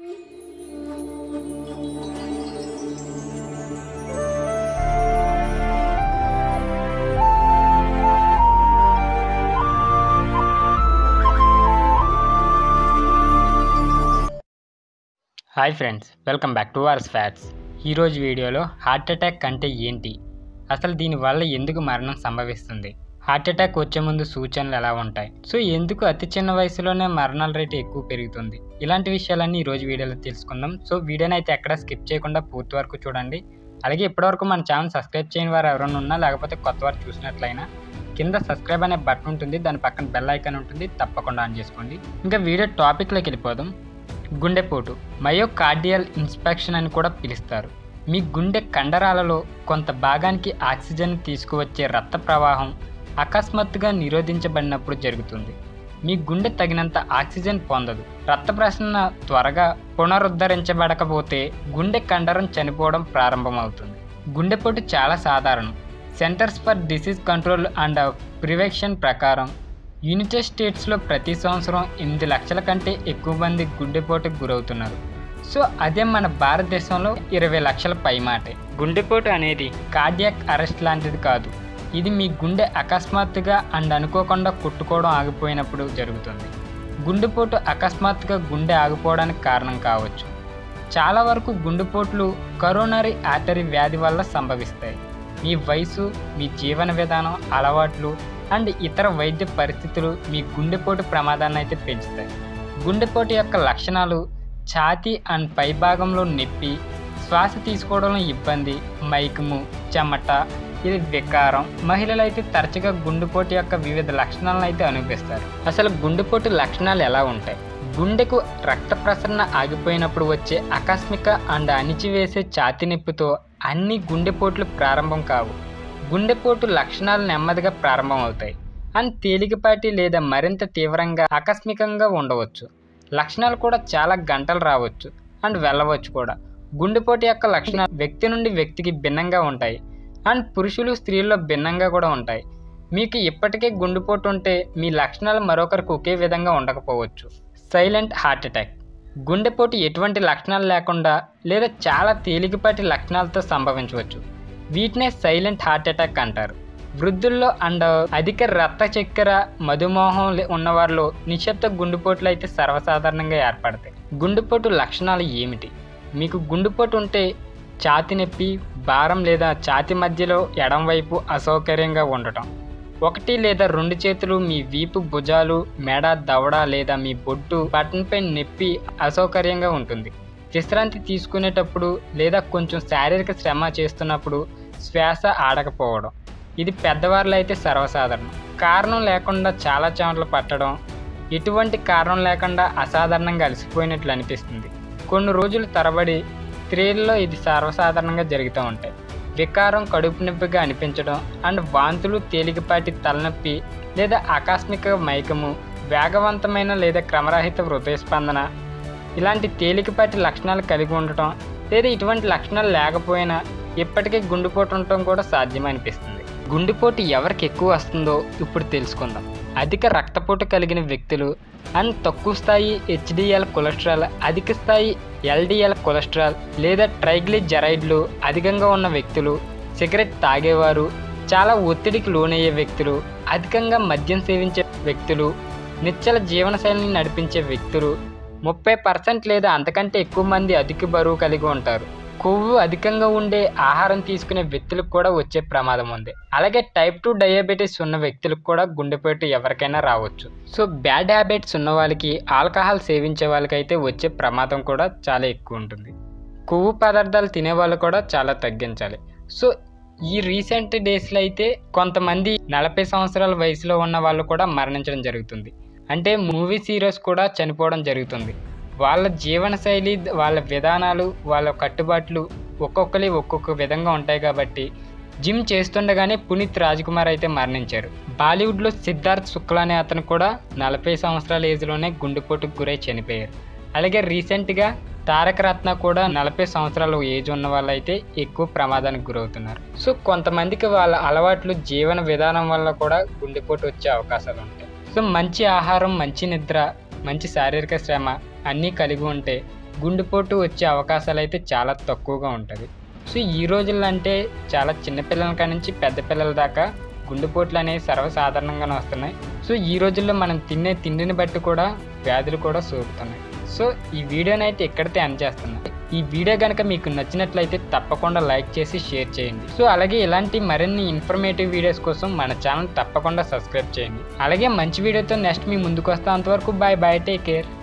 hi friends welcome back to ours fats ఈరోజు వీడియోలో heart attack అంటే ఏంటి అసలు దీనివల్ల ఎందుకు మరణం సంభవిస్తుంది హార్ట్ అటాక్ వచ్చే ముందు సూచనలు ఎలా ఉంటాయి సో ఎందుకు అతి చిన్న వయసులోనే మరణాల రేటు ఎక్కువ పెరుగుతుంది ఇలాంటి విషయాలన్నీ ఈ రోజు వీడియోలో తెలుసుకుందాం సో వీడియోని అయితే ఎక్కడ స్కిప్ చేయకుండా పూర్తి వరకు చూడండి అలాగే ఇప్పటివరకు మన ఛానల్ సబ్స్క్రైబ్ చేయని వారు ఎవరైనా ఉన్నా లేకపోతే కొత్త వారు చూసినట్లయినా కింద సబ్స్క్రైబ్ అనే బటన్ ఉంటుంది దాని పక్కన బెల్ ఐకాన్ ఉంటుంది తప్పకుండా ఆన్ చేసుకోండి ఇంకా వీడియో టాపిక్లోకి వెళ్ళిపోదాం గుండెపోటు మయోకార్డియల్ ఇన్స్పెక్షన్ అని కూడా పిలుస్తారు మీ గుండె కండరాలలో కొంత భాగానికి ఆక్సిజన్ తీసుకువచ్చే రక్త ప్రవాహం అకస్మాత్తుగా నిరోధించబడినప్పుడు జరుగుతుంది మీ గుండె తగినంత ఆక్సిజన్ పొందదు రక్త ప్రసరణ త్వరగా పునరుద్ధరించబడకపోతే గుండె కండరం చనిపోవడం ప్రారంభమవుతుంది గుండెపోటు చాలా సాధారణం centers for disease control and prevention ప్రకారం యునైటెడ్ స్టేట్స్లో ప్రతి సంవత్సరం ఎనిమిది లక్షల కంటే ఎక్కువ మంది గుండెపోటుకు గురవుతున్నారు సో అదే మన భారతదేశంలో ఇరవై లక్షల పైమాటే గుండెపోటు అనేది కార్డియాక్ అరెస్ట్ లాంటిది కాదు ఇది మీ గుండె అకస్మాత్తుగా అండ్ అనుకోకుండా కొట్టుకోవడం ఆగిపోయినప్పుడు జరుగుతుంది గుండెపోటు అకస్మాత్తుగా గుండె ఆగిపోవడానికి కారణం కావచ్చు చాలా వరకు గుండెపోట్లు కరోనరీ ఆర్టరీ వ్యాధి వల్ల సంభవిస్తాయి మీ వయసు మీ జీవన విధానం అలవాట్లు అండ్ ఇతర వైద్య పరిస్థితులు మీ గుండెపోటు ప్రమాదాన్ని అయితే పెంచుతాయి గుండెపోటు యొక్క లక్షణాలు ఛాతీ అండ్ పైభాగంలో నొప్పి శ్వాస తీసుకోవడంలో ఇబ్బంది మైకము చెమట ఇది వికారం మహిళలు అయితే తరచుగా గుండెపోటు యొక్క వివిధ లక్షణాలను అయితే అనుభవిస్తారు అసలు గుండెపోటు లక్షణాలు ఎలా ఉంటాయి గుండెకు రక్త ప్రసరణ ఆగిపోయినప్పుడు వచ్చే ఆకస్మిక అండ్ అణిచివేసే ఛాతీ నొప్పితో అన్ని గుండెపోట్లు ప్రారంభం కావు గుండెపోటు లక్షణాలు నెమ్మదిగా ప్రారంభమవుతాయి అండ్ తేలికపాటి లేదా మరింత తీవ్రంగా ఆకస్మికంగా ఉండవచ్చు లక్షణాలు కూడా చాలా గంటలు రావచ్చు అండ్ వెళ్ళవచ్చు కూడా గుండెపోటు యొక్క లక్షణాలు వ్యక్తి నుండి వ్యక్తికి భిన్నంగా ఉంటాయి అండ్ పురుషులు స్త్రీల్లో భిన్నంగా కూడా ఉంటాయి మీకు ఇప్పటికే గుండెపోటు ఉంటే మీ లక్షణాలు మరొకరికి ఒకే విధంగా ఉండకపోవచ్చు సైలెంట్ హార్ట్ అటాక్ గుండెపోటు ఎటువంటి లక్షణాలు లేకుండా లేదా చాలా తేలికపాటి లక్షణాలతో సంభవించవచ్చు వీటినే సైలెంట్ హార్ట్ అటాక్ అంటారు వృద్ధుల్లో అండ్ అధిక రక్త చక్కెర మధుమేహం లే- ఉన్నవారిలో నిశ్శబ్ద గుండెపోట్లు అయితే సర్వసాధారణంగా ఏర్పడతాయి గుండెపోటు లక్షణాలు ఏమిటి మీకు గుండెపోటు ఉంటే ఛాతి నొప్పి భారం లేదా ఛాతి మధ్యలో ఎడం వైపు అసౌకర్యంగా ఉండటం ఒకటి లేదా రెండు చేతులు మీ వీపు భుజాలు మెడ దవడ లేదా మీ బొడ్డు బటన్పై నొప్పి అసౌకర్యంగా ఉంటుంది విశ్రాంతి తీసుకునేటప్పుడు లేదా కొంచెం శారీరక శ్రమ చేస్తున్నప్పుడు శ్వాస ఆడకపోవడం ఇది పెద్దవారిలో అయితే సర్వసాధారణం కారణం లేకుండా చాలా చెమటలు పట్టడం ఎటువంటి కారణం లేకుండా అసాధారణంగా అలసిపోయినట్లు అనిపిస్తుంది కొన్ని రోజులు తరబడి స్త్రీల్లో ఇది సర్వసాధారణంగా జరుగుతూ ఉంటాయి వికారం కడుపు నొప్పిగా అనిపించడం అండ్ వాంతులు తేలికపాటి తలనొప్పి లేదా ఆకస్మిక మైకము వేగవంతమైన లేదా క్రమరహిత హృదయ స్పందన ఇలాంటి తేలికపాటి లక్షణాలు కలిగి ఉండటం లేదా ఇటువంటి లక్షణాలు లేకపోయినా ఇప్పటికే గుండెపోటు ఉండటం కూడా సాధ్యమనిపిస్తుంది గుండెపోటు ఎవరికి ఎక్కువ వస్తుందో ఇప్పుడు తెలుసుకుందాం అధిక రక్తపోటు కలిగిన వ్యక్తులు అండ్ తక్కువ స్థాయి హెచ్డిఎల్ కొలెస్ట్రాల్ అధిక స్థాయి ఎల్డిఎల్ కొలెస్ట్రాల్ లేదా ట్రైగ్లిజరైడ్లు అధికంగా ఉన్న వ్యక్తులు సిగరెట్ తాగేవారు చాలా ఒత్తిడికి లోనయ్యే వ్యక్తులు అధికంగా మద్యం సేవించే వ్యక్తులు నిశ్చల జీవనశైలిని నడిపించే వ్యక్తులు ముప్పై పర్సెంట్ లేదా అంతకంటే ఎక్కువ మంది అధిక బరువు కలిగి ఉంటారు కొవ్వు అధికంగా ఉండే ఆహారం తీసుకునే వ్యక్తులకు కూడా వచ్చే ప్రమాదం ఉంది అలాగే టైప్ టూ డయాబెటీస్ ఉన్న వ్యక్తులకు కూడా గుండెపోటు ఎవరికైనా రావచ్చు సో బ్యాడ్ హ్యాబిట్స్ ఉన్న వాళ్ళకి ఆల్కహాల్ సేవించే వాళ్ళకైతే వచ్చే ప్రమాదం కూడా చాలా ఎక్కువ ఉంటుంది కొవ్వు పదార్థాలు తినే వాళ్ళు కూడా చాలా తగ్గించాలి సో ఈ రీసెంట్ డేస్లో అయితే కొంతమంది నలభై సంవత్సరాల వయసులో ఉన్న వాళ్ళు కూడా మరణించడం జరుగుతుంది అంటే మూవీస్ హీరోస్ కూడా చనిపోవడం జరుగుతుంది వాళ్ళ జీవనశైలి వాళ్ళ విధానాలు వాళ్ళ కట్టుబాట్లు ఒక్కొక్కరి ఒక్కొక్క విధంగా ఉంటాయి కాబట్టి జిమ్ చేస్తుండగానే పునీత్ రాజ్కుమార్ అయితే మరణించారు బాలీవుడ్లో సిద్ధార్థ్ శుక్లా అనే అతను కూడా నలభై సంవత్సరాల ఏజ్లోనే గుండెపోటుకు గురై చనిపోయారు అలాగే రీసెంట్గా తారక రత్న కూడా నలభై సంవత్సరాల ఏజ్ ఉన్న వాళ్ళైతే ఎక్కువ ప్రమాదానికి గురవుతున్నారు సో కొంతమందికి వాళ్ళ అలవాట్లు జీవన విధానం వల్ల కూడా గుండెపోటు వచ్చే అవకాశాలు ఉంటాయి సో మంచి ఆహారం మంచి నిద్ర మంచి శారీరక శ్రమ అన్నీ కలిగి ఉంటే గుండెపోటు వచ్చే అవకాశాలు అయితే చాలా తక్కువగా ఉంటుంది సో ఈ రోజుల్లో అంటే చాలా చిన్నపిల్లల కాడి నుంచి పెద్ద పిల్లల దాకా గుండెపోట్లు అనేవి సర్వసాధారణంగానే వస్తున్నాయి సో ఈ రోజుల్లో మనం తినే తిండిని బట్టి కూడా వ్యాధులు కూడా సోకుతున్నాయి సో ఈ వీడియోని అయితే ఎక్కడితే అన్ చేస్తున్నా ఈ వీడియో కనుక మీకు నచ్చినట్లయితే తప్పకుండా లైక్ చేసి షేర్ చేయండి సో అలాగే ఇలాంటి మరిన్ని ఇన్ఫర్మేటివ్ వీడియోస్ కోసం మన ఛానల్ తప్పకుండా సబ్స్క్రైబ్ చేయండి అలాగే మంచి వీడియోతో నెక్స్ట్ మీ ముందుకు వస్తా అంతవరకు బాయ్ బాయ్ టేక్ కేర్